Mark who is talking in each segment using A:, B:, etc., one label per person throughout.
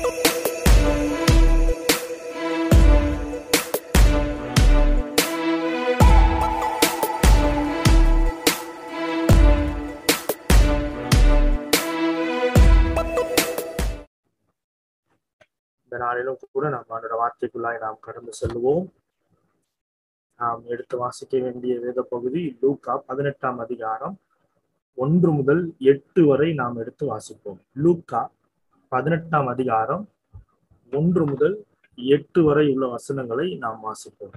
A: இந்த நாளிலும் கூட நாம் அதோட வார்த்தைக்குள்ளாய் நாம் கடந்து செல்வோம் நாம் எடுத்து வாசிக்க வேண்டிய வேத பகுதி லூக்கா பதினெட்டாம் அதிகாரம் ஒன்று முதல் எட்டு வரை நாம் எடுத்து வாசிப்போம் லூக்கா பதினெட்டாம் அதிகாரம் ஒன்று முதல் எட்டு வரை உள்ள வசனங்களை நாம் வாசிப்போம்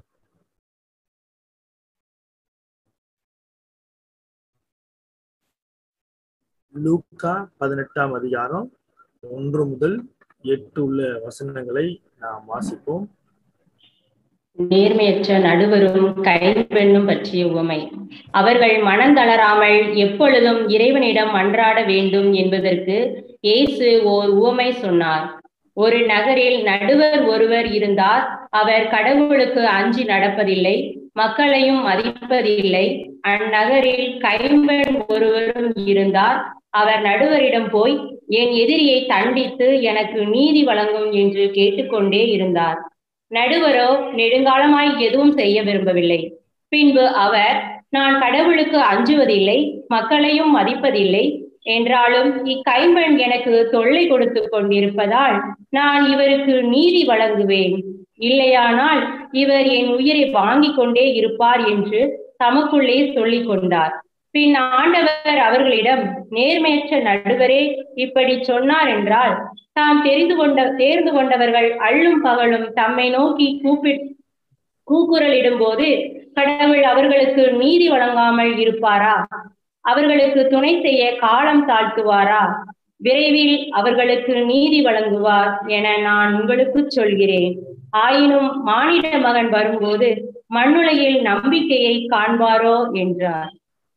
A: லூக்கா பதினெட்டாம் அதிகாரம் ஒன்று முதல் எட்டு உள்ள வசனங்களை நாம் வாசிப்போம்
B: நேர்மையற்ற நடுவரும் கைப்பெண்ணும் பற்றிய உவமை அவர்கள் மனந்தளராமல் எப்பொழுதும் இறைவனிடம் மன்றாட வேண்டும் என்பதற்கு இயேசு ஓர் உவமை சொன்னார் ஒரு நகரில் நடுவர் ஒருவர் இருந்தார் அவர் கடவுளுக்கு அஞ்சி நடப்பதில்லை மக்களையும் மதிப்பதில்லை அந்நகரில் கைம்பெண் ஒருவரும் இருந்தார் அவர் நடுவரிடம் போய் என் எதிரியை தண்டித்து எனக்கு நீதி வழங்கும் என்று கேட்டுக்கொண்டே இருந்தார் நடுவரோ நெடுங்காலமாய் எதுவும் செய்ய விரும்பவில்லை பின்பு அவர் நான் கடவுளுக்கு அஞ்சுவதில்லை மக்களையும் மதிப்பதில்லை என்றாலும் இக்கைம்பெண் எனக்கு தொல்லை கொடுத்து கொண்டிருப்பதால் நான் இவருக்கு நீதி வழங்குவேன் இல்லையானால் இவர் என் உயிரை வாங்கிக் கொண்டே இருப்பார் என்று தமக்குள்ளே சொல்லிக் கொண்டார் பின் ஆண்டவர் அவர்களிடம் நேர்மையற்ற நடுவரே இப்படி சொன்னார் என்றால் தாம் தெரிந்து கொண்ட தேர்ந்து கொண்டவர்கள் அள்ளும் பகலும் தம்மை நோக்கி கூப்பி கூக்குரலிடும் போது கடவுள் அவர்களுக்கு நீதி வழங்காமல் இருப்பாரா அவர்களுக்கு துணை செய்ய காலம் தாழ்த்துவாரா விரைவில் அவர்களுக்கு நீதி வழங்குவார் என நான் உங்களுக்கு சொல்கிறேன் ஆயினும் மானிட மகன் வரும்போது மண்ணுலையில் நம்பிக்கையை காண்பாரோ என்றார்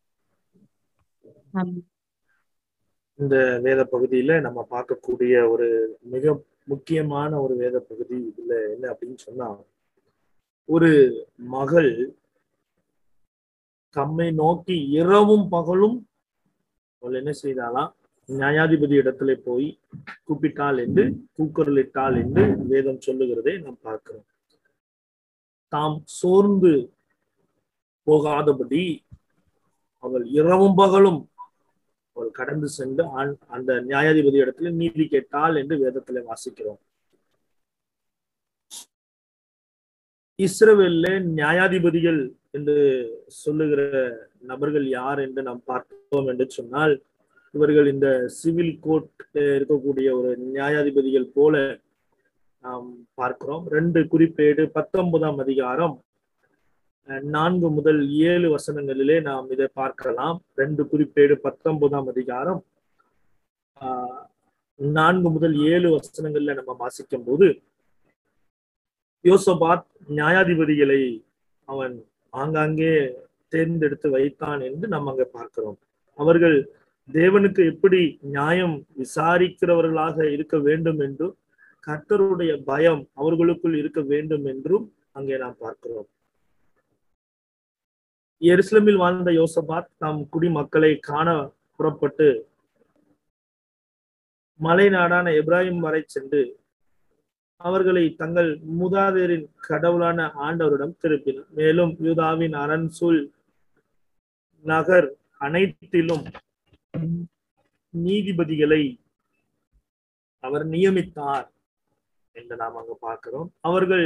A: இந்த வேத பகுதியில நம்ம பார்க்கக்கூடிய ஒரு மிக முக்கியமான ஒரு வேத பகுதி இதுல என்ன அப்படின்னு சொன்னா ஒரு மகள் தம்மை நோக்கி இரவும் பகலும் அவள் என்ன செய்தாலாம் நியாயாதிபதி இடத்துல போய் கூப்பிட்டாள் என்று கூக்குரலிட்டாள் என்று வேதம் சொல்லுகிறதை நாம் பார்க்கிறோம் தாம் சோர்ந்து போகாதபடி அவள் இரவும் பகலும் அவள் கடந்து சென்று அந்த நியாயாதிபதி இடத்துல நீதி கேட்டாள் என்று வேதத்துல வாசிக்கிறோம் இஸ்ரவேல்ல நியாயாதிபதிகள் என்று சொல்லுகிற நபர்கள் யார் என்று நாம் பார்த்தோம் என்று சொன்னால் இவர்கள் இந்த சிவில் கோர்ட் இருக்கக்கூடிய ஒரு நியாயாதிபதிகள் போல நாம் பார்க்கிறோம் ரெண்டு குறிப்பேடு பத்தொன்பதாம் அதிகாரம் நான்கு முதல் ஏழு வசனங்களிலே நாம் இதை பார்க்கலாம் ரெண்டு குறிப்பேடு பத்தொன்பதாம் அதிகாரம் ஆஹ் நான்கு முதல் ஏழு வசனங்கள்ல நம்ம வாசிக்கும் போது யோசபாத் நியாயாதிபதிகளை அவன் ஆங்காங்கே தேர்ந்தெடுத்து வைத்தான் என்று நாம் அங்க பார்க்கிறோம் அவர்கள் தேவனுக்கு எப்படி நியாயம் விசாரிக்கிறவர்களாக இருக்க வேண்டும் என்றும் கர்த்தருடைய பயம் அவர்களுக்குள் இருக்க வேண்டும் என்றும் அங்கே நாம் பார்க்கிறோம் எருசலமில் வாழ்ந்த யோசபாத் தம் குடிமக்களை காண புறப்பட்டு மலை நாடான எப்ராஹிம் வரை சென்று அவர்களை தங்கள் மூதாதையரின் கடவுளான ஆண்டவரிடம் திருப்பினார் மேலும் யூதாவின் அரண்சூல் நகர் அனைத்திலும் நீதிபதிகளை அவர் நியமித்தார் என்று நாம் அங்கு பார்க்கிறோம் அவர்கள்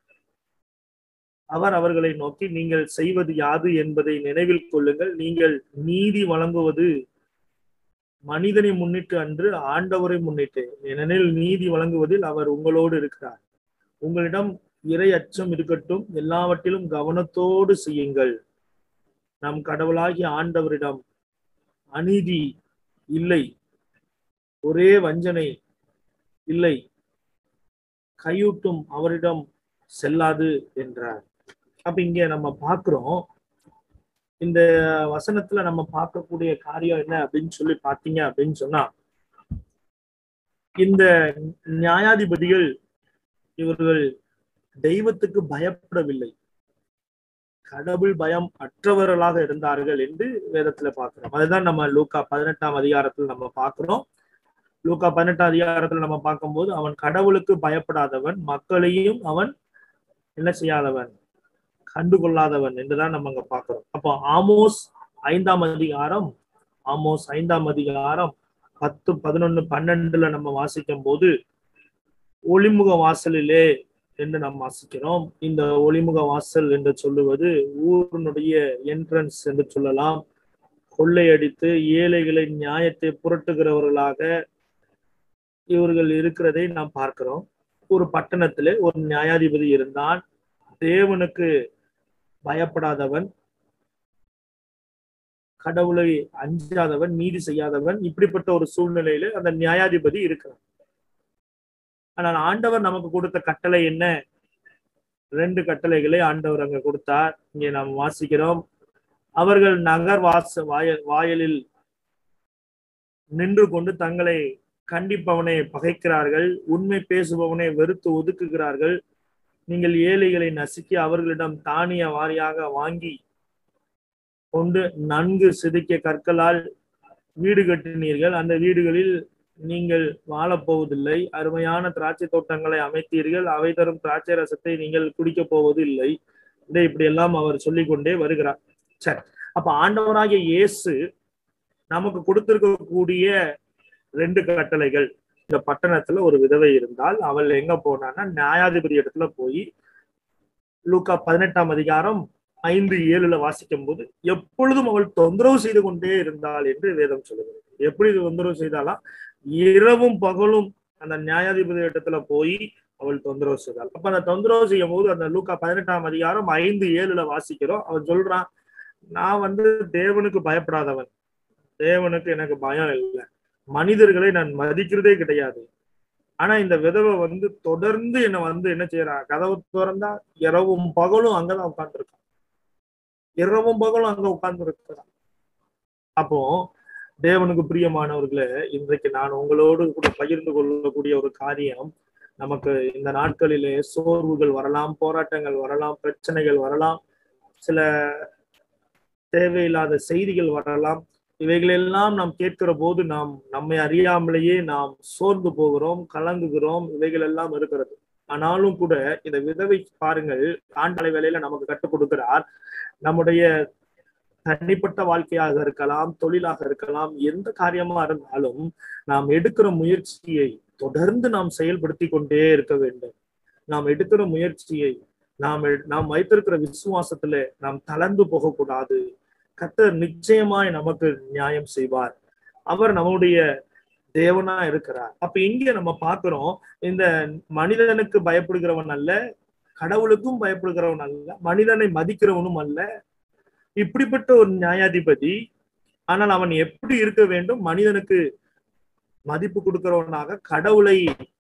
A: அவர் அவர்களை நோக்கி நீங்கள் செய்வது யாது என்பதை நினைவில் கொள்ளுங்கள் நீங்கள் நீதி வழங்குவது மனிதனை முன்னிட்டு அன்று ஆண்டவரை முன்னிட்டு ஏனெனில் நீதி வழங்குவதில் அவர் உங்களோடு இருக்கிறார் உங்களிடம் இறை அச்சம் இருக்கட்டும் எல்லாவற்றிலும் கவனத்தோடு செய்யுங்கள் நம் கடவுளாகிய ஆண்டவரிடம் அநீதி இல்லை ஒரே வஞ்சனை இல்லை கையூட்டும் அவரிடம் செல்லாது என்றார் அப்ப இங்க நம்ம பார்க்கிறோம் இந்த வசனத்துல நம்ம பார்க்கக்கூடிய காரியம் என்ன அப்படின்னு சொல்லி பார்த்தீங்க அப்படின்னு சொன்னா இந்த நியாயாதிபதிகள் இவர்கள் தெய்வத்துக்கு பயப்படவில்லை கடவுள் பயம் அற்றவர்களாக இருந்தார்கள் என்று வேதத்துல பார்க்கிறோம் அதுதான் நம்ம லூக்கா பதினெட்டாம் அதிகாரத்தில் நம்ம பார்க்கிறோம் லூக்கா பதினெட்டாம் அதிகாரத்துல நம்ம பார்க்கும்போது அவன் கடவுளுக்கு பயப்படாதவன் மக்களையும் அவன் என்ன செய்யாதவன் கண்டுகொள்ளாதவன் என்றுதான் நம்ம அங்க பார்க்கிறோம் அப்போ ஆமோஸ் ஐந்தாம் அதிகாரம் ஆமோஸ் ஐந்தாம் அதிகாரம் பத்து பதினொன்னு பன்னெண்டுல நம்ம வாசிக்கும் போது ஒளிமுக வாசலிலே என்று நாம் வாசிக்கிறோம் இந்த ஒளிமுக வாசல் என்று சொல்லுவது ஊரினுடைய என்ட்ரன்ஸ் என்று சொல்லலாம் கொள்ளையடித்து ஏழைகளின் நியாயத்தை புரட்டுகிறவர்களாக இவர்கள் இருக்கிறதை நாம் பார்க்கிறோம் ஒரு பட்டணத்திலே ஒரு நியாயாதிபதி இருந்தான் தேவனுக்கு பயப்படாதவன் கடவுளை அஞ்சாதவன் நீதி செய்யாதவன் இப்படிப்பட்ட ஒரு சூழ்நிலையில அந்த நியாயாதிபதி இருக்கிறான் ஆனால் ஆண்டவர் நமக்கு கொடுத்த கட்டளை என்ன ரெண்டு கட்டளைகளை ஆண்டவர் அங்க கொடுத்தார் இங்கே நாம் வாசிக்கிறோம் அவர்கள் நகர் வாச வாயல் வாயலில் நின்று கொண்டு தங்களை கண்டிப்பவனை பகைக்கிறார்கள் உண்மை பேசுபவனை வெறுத்து ஒதுக்குகிறார்கள் நீங்கள் ஏழைகளை நசுக்கி அவர்களிடம் தானிய வாரியாக வாங்கி கொண்டு நன்கு சிதைக்க கற்களால் வீடு கட்டினீர்கள் அந்த வீடுகளில் நீங்கள் வாழப்போவதில்லை அருமையான திராட்சை தோட்டங்களை அமைத்தீர்கள் அவை தரும் திராட்சை ரசத்தை நீங்கள் குடிக்கப் போவது இல்லை இதை இப்படி எல்லாம் அவர் சொல்லிக்கொண்டே வருகிறார் சரி அப்ப ஆண்டவராகிய இயேசு நமக்கு கொடுத்திருக்கக்கூடிய ரெண்டு கட்டளைகள் இந்த பட்டணத்துல ஒரு விதவை இருந்தால் அவள் எங்க போனான்னா நியாயாதிபதி இடத்துல போய் லூக்கா பதினெட்டாம் அதிகாரம் ஐந்து ஏழுல வாசிக்கும் போது எப்பொழுதும் அவள் தொந்தரவு செய்து கொண்டே இருந்தாள் என்று வேதம் சொல்லுகிறது எப்படி தொந்தரவு செய்தாலாம் இரவும் பகலும் அந்த நியாயாதிபதி இடத்துல போய் அவள் தொந்தரவு செய்தாள் அப்ப அந்த தொந்தரவு செய்யும் போது அந்த லூக்கா பதினெட்டாம் அதிகாரம் ஐந்து ஏழுல வாசிக்கிறோம் அவன் சொல்றான் நான் வந்து தேவனுக்கு பயப்படாதவன் தேவனுக்கு எனக்கு பயம் இல்லை மனிதர்களை நான் மதிக்கிறதே கிடையாது ஆனா இந்த விதவை வந்து தொடர்ந்து என்னை வந்து என்ன செய்யறா கதவு திறந்தா இரவும் பகலும் அங்கதான் உட்கார்ந்துருக்கான் இரவும் பகலும் அங்க உட்கார்ந்து இருக்கிறான் அப்போ தேவனுக்கு பிரியமானவர்களே இன்றைக்கு நான் உங்களோடு கூட பகிர்ந்து கொள்ளக்கூடிய ஒரு காரியம் நமக்கு இந்த நாட்களிலே சோர்வுகள் வரலாம் போராட்டங்கள் வரலாம் பிரச்சனைகள் வரலாம் சில தேவையில்லாத செய்திகள் வரலாம் இவைகளெல்லாம் நாம் கேட்கிற போது நாம் நம்மை அறியாமலேயே நாம் சோர்ந்து போகிறோம் கலங்குகிறோம் இவைகள் எல்லாம் இருக்கிறது ஆனாலும் கூட இந்த விதவை பாருங்கள் ஆண்டலை வேலையில நமக்கு கற்றுக் கொடுக்கிறார் நம்முடைய தனிப்பட்ட வாழ்க்கையாக இருக்கலாம் தொழிலாக இருக்கலாம் எந்த காரியமா இருந்தாலும் நாம் எடுக்கிற முயற்சியை தொடர்ந்து நாம் செயல்படுத்தி கொண்டே இருக்க வேண்டும் நாம் எடுக்கிற முயற்சியை நாம் நாம் வைத்திருக்கிற விசுவாசத்துல நாம் தளர்ந்து போகக்கூடாது கத்தர் நிச்சயமாய் நமக்கு நியாயம் செய்வார் அவர் நம்முடைய தேவனா இருக்கிறார் அப்ப இங்க நம்ம பாக்குறோம் இந்த மனிதனுக்கு பயப்படுகிறவன் அல்ல கடவுளுக்கும் பயப்படுகிறவன் அல்ல மனிதனை மதிக்கிறவனும் அல்ல இப்படிப்பட்ட ஒரு நியாயாதிபதி ஆனால் அவன் எப்படி இருக்க வேண்டும் மனிதனுக்கு மதிப்பு கொடுக்கிறவனாக கடவுளை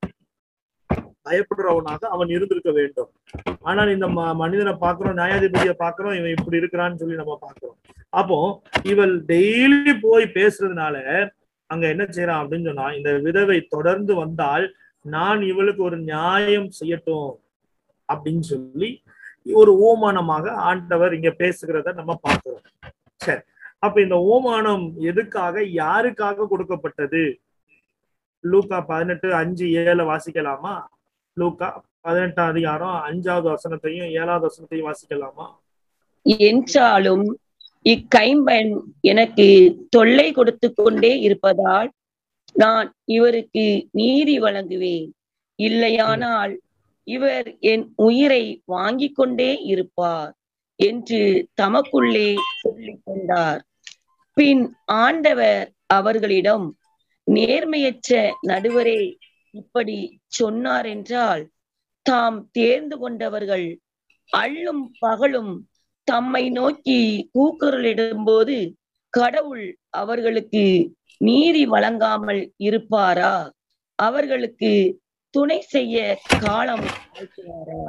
A: பயப்படுறவனாக அவன் இருந்திருக்க வேண்டும் ஆனால் இந்த மனிதனை பாக்குறோம் நியாயாதிபதியை பாக்குறோம் இவன் இப்படி இருக்கிறான்னு சொல்லி நம்ம பாக்குறோம் அப்போ இவள் டெய்லி போய் பேசுறதுனால அங்க என்ன செய்யறான் அப்படின்னு சொன்னா இந்த விதவை தொடர்ந்து வந்தால் நான் இவளுக்கு ஒரு நியாயம் செய்யட்டும் அப்படின்னு சொல்லி ஒரு ஓமானமாக ஆண்டவர் இங்க பேசுகிறத நம்ம பார்க்கிறோம் சரி அப்ப இந்த ஓமானம் எதுக்காக யாருக்காக கொடுக்கப்பட்டது லூக்கா பதினெட்டு அஞ்சு ஏழு வாசிக்கலாமா லூக்கா பதினெட்டாம் அதிகாரம் அஞ்சாவது வசனத்தையும் ஏழாவது வசனத்தையும் வாசிக்கலாமா
C: என்றாலும் இக்கைம்பெண் எனக்கு தொல்லை கொடுத்து கொண்டே இருப்பதால் நான் இவருக்கு நீதி வழங்குவேன் இல்லையானால் இவர் என் உயிரை வாங்கிக் கொண்டே இருப்பார் என்று தமக்குள்ளே சொல்லிக் கொண்டார் பின் ஆண்டவர் அவர்களிடம் நேர்மையற்ற நடுவரே இப்படி சொன்னார் என்றால் தாம் தேர்ந்து கொண்டவர்கள் அள்ளும் பகலும் தம்மை நோக்கி கூக்குரலிடும்போது கடவுள் அவர்களுக்கு நீதி வழங்காமல் இருப்பாரா அவர்களுக்கு துணை செய்ய காலம் ஆழ்த்துவாரா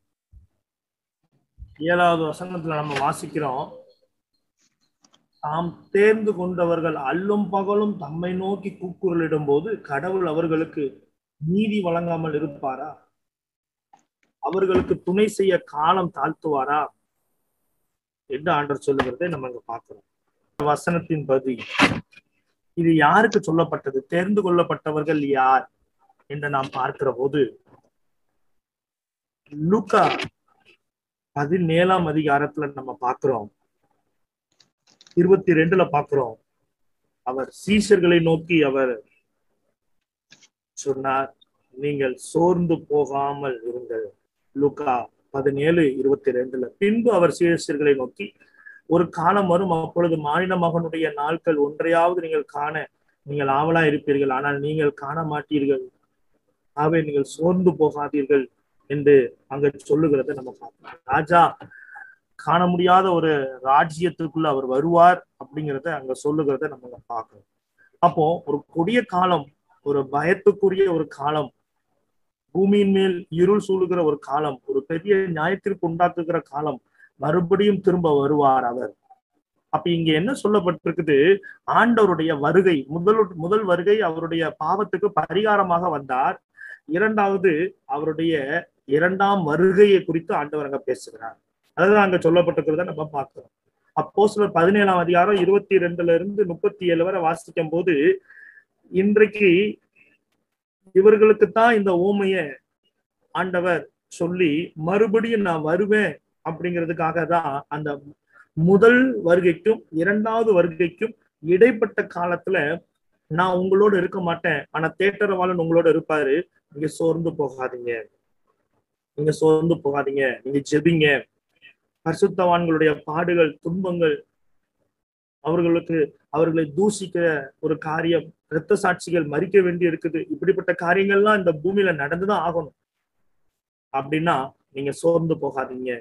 A: ஏழாவது வசனத்துல நம்ம வாசிக்கிறோம் தாம் தேர்ந்து கொண்டவர்கள் அல்லும் பகலும் தம்மை நோக்கி கூக்குரலிடும் போது கடவுள் அவர்களுக்கு நீதி வழங்காமல் இருப்பாரா அவர்களுக்கு துணை செய்ய காலம் தாழ்த்துவாரா என்று ஆண்டர் சொல்லுகிறதை நம்ம இங்க பார்க்கிறோம் வசனத்தின் பதி இது யாருக்கு சொல்லப்பட்டது தேர்ந்து கொள்ளப்பட்டவர்கள் யார் என்று நாம் பார்க்கிற போது லூக்கா பதினேழாம் அதிகாரத்துல நம்ம பார்க்கிறோம் இருபத்தி ரெண்டுல பார்க்கிறோம் அவர் சீஷர்களை நோக்கி அவர் சொன்னார் நீங்கள் சோர்ந்து போகாமல் இருங்கள் லூக்கா பதினேழு இருபத்தி ரெண்டுல பின்பு அவர் சீஷர்களை நோக்கி ஒரு காலம் வரும் அப்பொழுது மாநில மகனுடைய நாட்கள் ஒன்றையாவது நீங்கள் காண நீங்கள் ஆவலா இருப்பீர்கள் ஆனால் நீங்கள் காண மாட்டீர்கள் ஆகவே நீங்கள் சோர்ந்து போகாதீர்கள் என்று அங்க சொல்லுகிறத நம்ம பார்க்கலாம் ராஜா காண முடியாத ஒரு ராஜ்யத்துக்குள்ள அவர் வருவார் அப்படிங்கிறத அங்க சொல்லுகிறத நம்ம பார்க்கணும் அப்போ ஒரு கொடிய காலம் ஒரு பயத்துக்குரிய ஒரு காலம் பூமியின் மேல் இருள் சூழுகிற ஒரு காலம் ஒரு பெரிய நியாயத்திற்கு உண்டாக்குகிற காலம் மறுபடியும் திரும்ப வருவார் அவர் அப்ப இங்க என்ன சொல்லப்பட்டிருக்குது ஆண்டவருடைய வருகை முதல் முதல் வருகை அவருடைய பாவத்துக்கு பரிகாரமாக வந்தார் இரண்டாவது அவருடைய இரண்டாம் வருகையை குறித்து ஆண்டவர் அங்க பேசுகிறார் அதுதான் அங்க சொல்லப்பட்டிருக்கிறத நம்ம பார்க்கிறோம் அப்போ சிலர் பதினேழாம் அதிகாரம் இருபத்தி ரெண்டுல இருந்து முப்பத்தி ஏழு வரை வாசிக்கும் போது இன்றைக்கு இவர்களுக்கு தான் இந்த ஓமைய ஆண்டவர் சொல்லி மறுபடியும் நான் வருவேன் அப்படிங்கிறதுக்காக தான் அந்த முதல் வருகைக்கும் இரண்டாவது வருகைக்கும் இடைப்பட்ட காலத்துல நான் உங்களோட இருக்க மாட்டேன் ஆனா தேட்டரவாளன் உங்களோட இருப்பாரு நீங்க சோர்ந்து போகாதீங்க நீங்க சோர்ந்து போகாதீங்க நீங்க ஜெபிங்க பரிசுத்தவான்களுடைய பாடுகள் துன்பங்கள் அவர்களுக்கு அவர்களை தூசிக்கிற ஒரு காரியம் இரத்த சாட்சிகள் மறிக்க வேண்டி இருக்குது இப்படிப்பட்ட காரியங்கள்லாம் இந்த பூமியில நடந்துதான் ஆகணும் அப்படின்னா நீங்க சோர்ந்து போகாதீங்க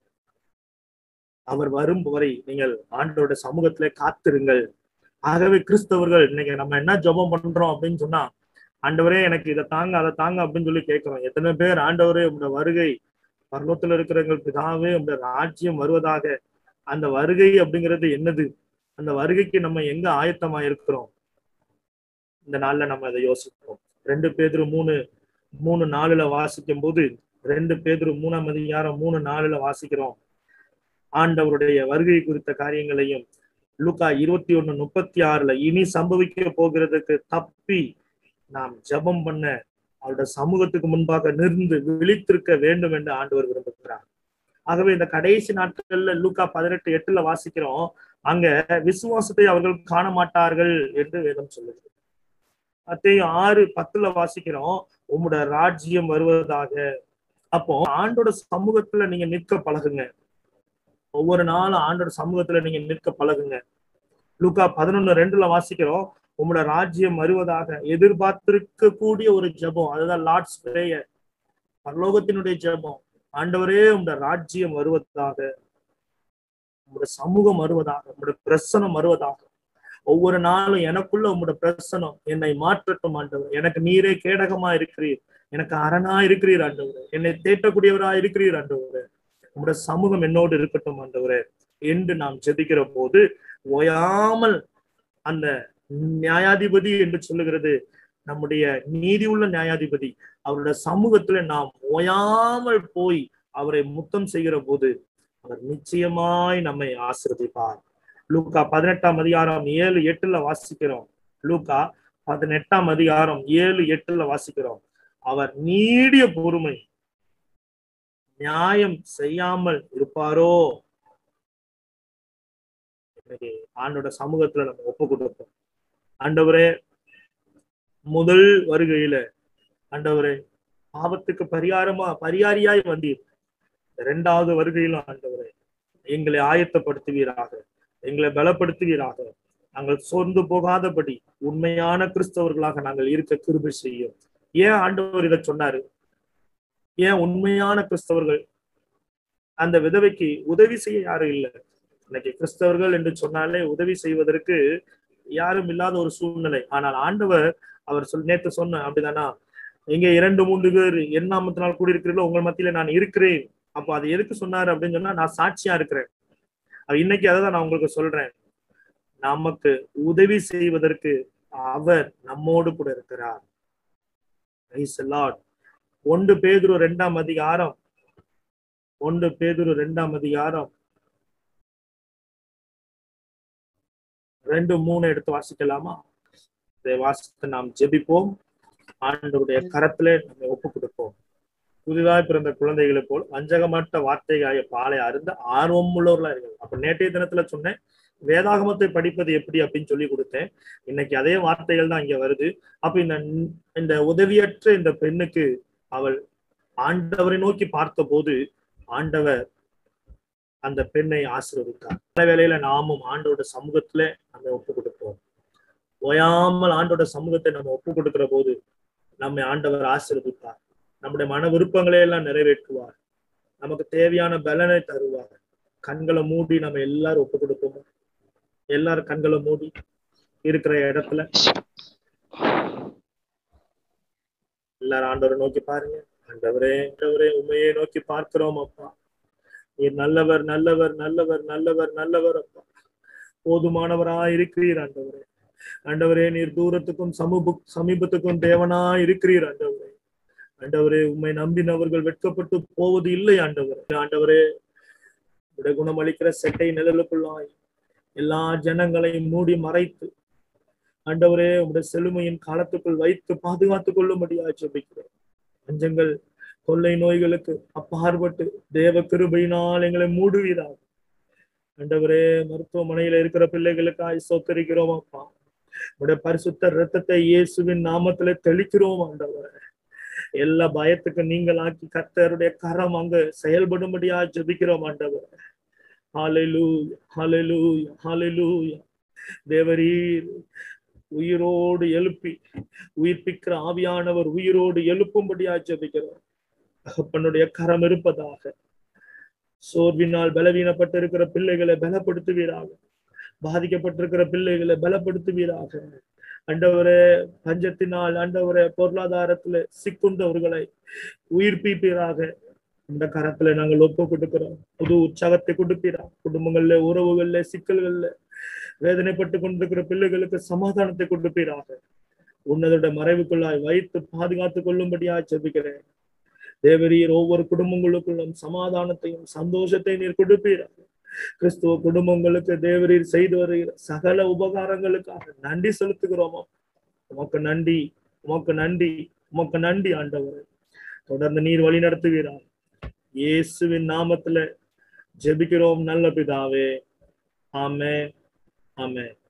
A: அவர் வரும் வரை நீங்கள் ஆண்டோட சமூகத்துல காத்திருங்கள் ஆகவே கிறிஸ்தவர்கள் இன்னைக்கு நம்ம என்ன ஜெபம் பண்றோம் அப்படின்னு சொன்னா ஆண்டவரே எனக்கு இதை தாங்க அதை தாங்க அப்படின்னு சொல்லி கேட்கிறோம் எத்தனை பேர் ஆண்டவரே உங்க வருகை பர்வத்துல இருக்கிறவங்க பிதாவே உங்க ராஜ்யம் வருவதாக அந்த வருகை அப்படிங்கிறது என்னது அந்த வருகைக்கு நம்ம எங்க ஆயத்தமா இருக்கிறோம் இந்த நாள்ல நம்ம அதை யோசிப்போம் ரெண்டு பேதரு மூணு மூணு நாலுல வாசிக்கும் போது ரெண்டு பேதரு மூணாம் அதிகாரம் மூணு நாலுல வாசிக்கிறோம் ஆண்டவருடைய வருகை குறித்த காரியங்களையும் லூக்கா இருபத்தி ஒண்ணு முப்பத்தி ஆறுல இனி சம்பவிக்க போகிறதுக்கு தப்பி நாம் ஜெபம் பண்ண அவருடைய சமூகத்துக்கு முன்பாக நின்று விழித்திருக்க வேண்டும் என்று ஆண்டவர் விரும்புகிறார் ஆகவே இந்த கடைசி நாட்கள்ல லூக்கா பதினெட்டு எட்டுல வாசிக்கிறோம் அங்க விசுவாசத்தை அவர்கள் காண மாட்டார்கள் என்று வேதம் சொல்லுது அத்தையும் ஆறு பத்துல வாசிக்கிறோம் உங்களோட ராஜ்யம் வருவதாக அப்போ ஆண்டோட சமூகத்துல நீங்க நிற்க பழகுங்க ஒவ்வொரு நாளும் ஆண்டோட சமூகத்துல நீங்க நிற்க பழகுங்க லூக்கா பதினொன்னு ரெண்டுல வாசிக்கிறோம் உங்களோட ராஜ்யம் வருவதாக எதிர்பார்த்திருக்க கூடிய ஒரு ஜெபம் அதுதான் லார்ட்ஸ் பிரேயர் பரலோகத்தினுடைய ஜெபம் ஆண்டவரே உங்களோட ராஜ்யம் வருவதாக உங்களோட சமூகம் வருவதாக உங்களோட பிரசனம் வருவதாக ஒவ்வொரு நாளும் எனக்குள்ள உங்களோட பிரசனம் என்னை மாற்றட்டும் ஆண்டவர் எனக்கு நீரே கேடகமா இருக்கிறீர் எனக்கு அரணா இருக்கிறீர் ஆண்டவர் என்னை தேட்டக்கூடியவரா இருக்கிறீர் ஆண்டவர் உங்களோட சமூகம் என்னோடு இருக்கட்டும் ஆண்டவரே என்று நாம் ஜெபிக்கிற போது ஓயாமல் அந்த நியாயாதிபதி என்று சொல்லுகிறது நம்முடைய நீதி உள்ள நியாயாதிபதி அவருடைய சமூகத்துல நாம் ஓயாமல் போய் அவரை முத்தம் செய்கிற போது அவர் நிச்சயமாய் நம்மை ஆசிர்வதிப்பார் லூக்கா பதினெட்டாம் அதிகாரம் ஏழு எட்டுல வாசிக்கிறோம் லூக்கா பதினெட்டாம் அதிகாரம் ஏழு எட்டுல வாசிக்கிறோம் அவர் நீடிய பொறுமை நியாயம் செய்யாமல் இருப்பாரோ இன்னைக்கு ஆண்டோட சமூகத்துல நம்ம ஒப்பு கொடுப்போம் ஆண்டவரே முதல் வருகையில ஆண்டவரே பாவத்துக்கு பரிகாரமா பரிகாரியாய் வந்தீர் இரண்டாவது வருகையிலும் ஆண்டவரே எங்களை ஆயத்தப்படுத்துவீராக எங்களை பலப்படுத்துவீராக நாங்கள் சோர்ந்து போகாதபடி உண்மையான கிறிஸ்தவர்களாக நாங்கள் இருக்க கிருபை செய்யும் ஏன் ஆண்டவர் இதை சொன்னாரு ஏன் உண்மையான கிறிஸ்தவர்கள் அந்த விதவைக்கு உதவி செய்ய யாரும் இல்லை இன்னைக்கு கிறிஸ்தவர்கள் என்று சொன்னாலே உதவி செய்வதற்கு யாரும் இல்லாத ஒரு சூழ்நிலை ஆனால் ஆண்டவர் அவர் சொல் நேத்து சொன்ன அப்படிதானா எங்க இரண்டு மூன்று பேர் என் நாமத்தினால் கூடியிருக்கிறீர்களோ உங்கள் மத்தியில நான் இருக்கிறேன் அப்போ அது எதுக்கு சொன்னாரு அப்படின்னு சொன்னா நான் சாட்சியா இருக்கிறேன் இன்னைக்கு அதை தான் நான் உங்களுக்கு சொல்றேன் நமக்கு உதவி செய்வதற்கு அவர் நம்மோடு கூட இருக்கிறார் ஒன்று பேதுரு ரெண்டாம் அதிகாரம் ஒன்று பேதுரு ரெண்டாம் அதிகாரம் ரெண்டு மூணு எடுத்து வாசிக்கலாமா இதை வாசித்து நாம் ஜெபிப்போம் ஆண்டவருடைய கரத்திலே நம்மை ஒப்பு கொடுப்போம் புதிதாய் பிறந்த குழந்தைகளை போல் வஞ்சகமற்ற வார்த்தைகாய பாலை அருந்த ஆர்வம் உள்ளவர்களா இருக்கு அப்ப நேற்றைய தினத்துல சொன்னேன் வேதாகமத்தை படிப்பது எப்படி அப்படின்னு சொல்லி கொடுத்தேன் இன்னைக்கு அதே வார்த்தைகள் தான் இங்க வருது அப்ப இந்த இந்த உதவியற்ற இந்த பெண்ணுக்கு அவள் ஆண்டவரை நோக்கி பார்த்த போது ஆண்டவர் அந்த பெண்ணை ஆசீர்வதித்தார் பல வேளையில நாமும் ஆண்டோட சமூகத்துல நம்ம ஒப்பு கொடுப்போம் ஓயாமல் ஆண்டோட சமூகத்தை நம்ம ஒப்பு கொடுக்கிற போது நம்மை ஆண்டவர் ஆசீர்வதிப்பார் நம்முடைய மன விருப்பங்களை எல்லாம் நிறைவேற்றுவார் நமக்கு தேவையான பலனை தருவார் கண்களை மூடி நம்ம எல்லாரும் ஒப்பு கொடுப்போம் எல்லாரும் கண்களை மூடி இருக்கிற இடத்துல எல்லாரும் ஆண்டவரை நோக்கி பாருங்க ஆண்டவரே ஆண்டவரே உண்மையை நோக்கி பார்க்கிறோம் அப்பா நீர் நல்லவர் நல்லவர் நல்லவர் நல்லவர் நல்லவர் அப்பா போதுமானவரா இருக்கிறீர் ஆண்டவரே ஆண்டவரே நீர் தூரத்துக்கும் சமூக சமீபத்துக்கும் தேவனா இருக்கிறீர் ஆண்டவரே ஆண்டவரே உண்மை நம்பினவர்கள் வெட்கப்பட்டு போவது இல்லை ஆண்டவரே ஆண்டவரே உடைய குணமளிக்கிற செட்டை நிழலுக்குள்ளாய் எல்லா ஜனங்களையும் மூடி மறைத்து ஆண்டவரே உடைய செழுமையின் காலத்துக்குள் வைத்து பாதுகாத்துக் கொள்ளும்படியா ஜெபிக்கிறேன் பஞ்சங்கள் கொள்ளை நோய்களுக்கு அப்பாற்பட்டு தேவ கிருபையினால் எங்களை மூடுவீராக ஆண்டவரே மருத்துவமனையில இருக்கிற பிள்ளைகளுக்காய் சொத்தரிக்கிறோம் அப்பா உடைய பரிசுத்த ரத்தத்தை இயேசுவின் நாமத்துல தெளிக்கிறோம் ஆண்டவரே எல்லா பயத்துக்கு நீங்கள் ஆக்கி கர்த்தருடைய கரம் அங்க செயல்படும்படியா ஜெபிக்கிறோம் ஆண்டவர் ஹalleluya ஹalleluya ஹalleluya தேவரீர் உயிரோடு எழுப்பி உயிர்ப்பிக்கிற ஆவியானவர் உயிரோடு எழுப்பும்படியா ஜெபிக்கிறோம் தகப்பனுடைய கரம் இருப்பதாக சோர்வினால் பலவீனப்பட்டிருக்கிற பிள்ளைகளை பலப்படுத்துவீராக பாதிக்கப்பட்டிருக்கிற பிள்ளைகளை பலப்படுத்துவீராக அண்டவரே பஞ்சத்தினால் அண்டவரே பொருளாதாரத்துல சிக்குண்டவர்களை உயிர்ப்பிப்பீராக இந்த கரத்துல நாங்கள் ஒப்பு கொடுக்கிறோம் புது உற்சாகத்தை கொடுப்பீரா குடும்பங்கள்ல உறவுகள்ல சிக்கல்கள்ல வேதனைப்பட்டு கொண்டிருக்கிற பிள்ளைகளுக்கு சமாதானத்தை கொடுப்பீராக உன்னதோட மறைவுக்குள்ளாய் வைத்து பாதுகாத்துக் கொள்ளும்படியா ஜெபிக்கிறேன் தேவரீர் ஒவ்வொரு குடும்பங்களுக்குள்ளும் சமாதானத்தையும் சந்தோஷத்தையும் நீர் கொடுப்பீராக கிறிஸ்துவ குடும்பங்களுக்கு தேவரீர் செய்து வருகிற சகல உபகாரங்களுக்காக நன்றி செலுத்துகிறோம் உமக்கு நன்றி உமக்கு நன்றி உமக்கு நன்றி ஆண்டவர் தொடர்ந்து நீர் வழி நடத்துவீரார் இயேசுவின் நாமத்துல ஜெபிக்கிறோம் நல்ல பிதாவே ஆமே ஆமே